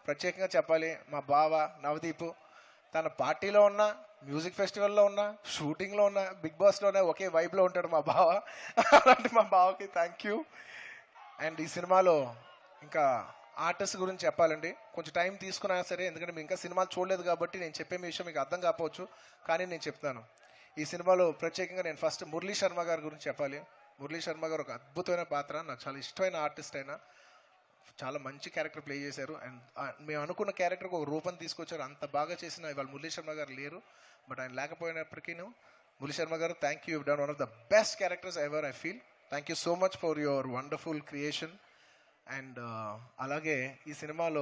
ప్రత్యేకంగా చెప్పాలి మా బావ నవదీప్ తన పార్టీలో ఉన్న మ్యూజిక్ ఫెస్టివల్లో ఉన్న షూటింగ్లో ఉన్న బిగ్ బాస్లోనే ఒకే వైబ్లో ఉంటాడు మా బావ అలాంటి మా బావకి థ్యాంక్ యూ అండ్ ఈ సినిమాలో ఇంకా ఆర్టిస్ట్ గురించి చెప్పాలండి కొంచెం టైం తీసుకున్నా సరే ఎందుకంటే మీరు ఇంకా సినిమాలు చూడలేదు కాబట్టి నేను చెప్పే మీ విషయం మీకు అర్థం కాకపోవచ్చు కానీ నేను చెప్తాను ఈ సినిమాలో ప్రత్యేకంగా నేను ఫస్ట్ మురళీ శర్మ గారి గురించి చెప్పాలి మురళీ శర్మ గారు ఒక అద్భుతమైన పాత్ర నాకు చాలా ఇష్టమైన ఆర్టిస్ట్ అయినా చాలా మంచి క్యారెక్టర్ ప్లే చేశారు అండ్ మేము అనుకున్న క్యారెక్టర్కి ఒక రూపం తీసుకొచ్చారు అంత బాగా చేసిన ఇవాళ మురళీ శర్మ గారు లేరు బట్ ఆయన లేకపోయినప్పటికీ మురళీ శర్మ గారు thank you done one of the best characters ever I feel thank you so much for your wonderful creation and అలాగే ఈ సినిమాలో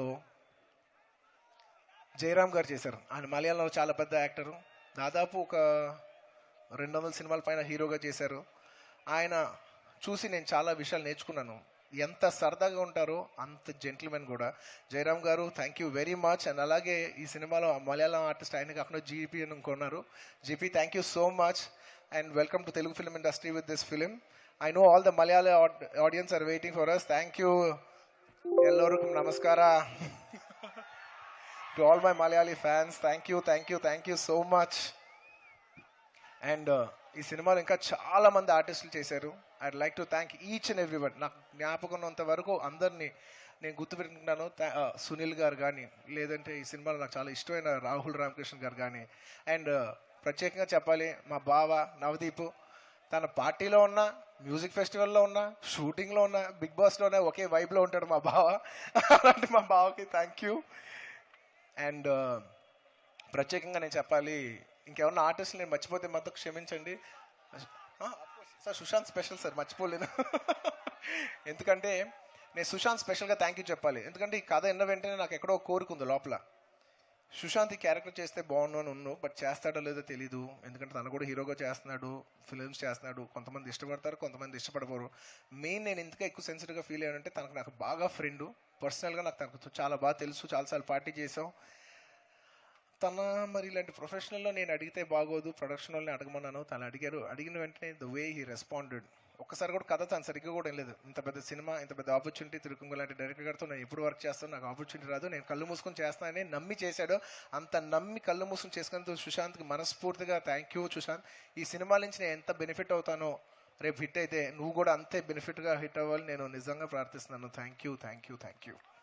జయరామ్ గారు చేశారు ఆయన మలయాళంలో చాలా పెద్ద యాక్టరు దాదాపు ఒక రెండు వందల సినిమాల పైన హీరోగా చేశారు ఆయన చూసి నేను చాలా విషయాలు నేర్చుకున్నాను ఎంత సరదాగా ఉంటారో అంత జెంటిల్మెన్ కూడా జయరామ్ గారు thank you very much and అలాగే ఈ సినిమాలో మలయాళం ఆర్టిస్ట్ ఆయన కాకుండా జీపీ అని కొన్నారు GP thank you so much and welcome to Telugu film industry with this film I know all the Malayala audience are waiting for us thank you ఎల్లరికం నమస్కార to all my Malayali fans thank you thank you thank you so much and ఈ సినిమాలో ఇంకా చాలా మంది ఆర్టిస్టులు చేశారు I like to thank each and every one నాకు జ్ఞాపకం ఉన్నంత వరకు అందరినీ నేను గుర్తుపెట్టుకుంటాను థా- ఆ, సునీల్ గారు కానీ లేదంటే ఈ సినిమాలో నాకు చాలా ఇష్టమైన రాహుల్ రామకృష్ణ గారు కానీ అండ్ ప్రత్యేకంగా చెప్పాలి మా బావ నవదీప్ తన పార్టీలో ఉన్న మ్యూజిక్ ఫెస్టివల్లో ఉన్న షూటింగ్లో ఉన్న బిగ్ బాస్లోనే ఒకే వైబ్లో ఉంటాడు మా బావ అలాంటి మా బావకి థ్యాంక్ యూ అండ్ ప్రత్యేకంగా నేను చెప్పాలి ఇంకెవరన్నా ఆర్టిస్టులు నేను మర్చిపోతే మాత్రం క్షమించండి ఆ, of course. Sir Sushant special sir మర్చిపోలేను ఎందుకంటే నేను సుశాంత్ స్పెషల్గా థ్యాంక్ యూ చెప్పాలి ఎందుకంటే ఈ కథ ఎన్న వెంటనే నాకు ఎక్కడో ఒక కోరిక ఉంది లోపల సుశాంత్ ఈ క్యారెక్టర్ చేస్తే బాగుండు అని ఉన్నాను బట్ చేస్తాడో లేదో తెలీదు ఎందుకంటే తను కూడా హీరోగా చేస్తున్నాడు ఫిలిమ్స్ చేస్తున్నాడు కొంతమంది ఇష్టపడతారు కొంతమంది ఇష్టపడపోరు మెయిన్ నేను ఎందుకు ఎక్కువ సెన్సిటివ్గా ఫీల్ అయ్యానంటే తనకు నాకు బాగా ఫ్రెండ్ పర్సనల్గా నాకు తనకు చాలా బాగా తెలుసు చాలాసార్లు పార్టీ చేసాం తన మరి ఇలాంటి ప్రొఫెషనల్లో నేను అడిగితే బాగోదు ప్రొడక్షన్ వాళ్ళని అడగమన్నాను తను అడిగారు అడిగిన వెంటనే ద వే హీ రెస్పాండెడ్ ఒక్కసారి కూడా కథ తను సరిగ్గా కూడా లేదు ఇంత పెద్ద సినిమా ఇంత పెద్ద ఆపర్చునిటీ తిరుకుంగ లాంటి డైరెక్టర్ గారితో నేను ఎప్పుడు వర్క్ చేస్తాను నాకు ఆపర్చునిటీ రాదు నేను కళ్ళు మూసుకొని చేస్తానని నమ్మి చేశాడు అంత నమ్మి కళ్ళు మూసుకొని చేసుకున్నందుకు సుశాంత్కి మనస్ఫూర్తిగా థ్యాంక్ యూ సుశాంత్ ఈ సినిమా నుంచి నేను ఎంత బెనిఫిట్ అవుతానో రేపు హిట్ అయితే నువ్వు కూడా అంతే బెనిఫిట్గా హిట్ అవ్వాలి నేను నిజంగా ప్రార్థిస్తున్నాను thank you thank you thank you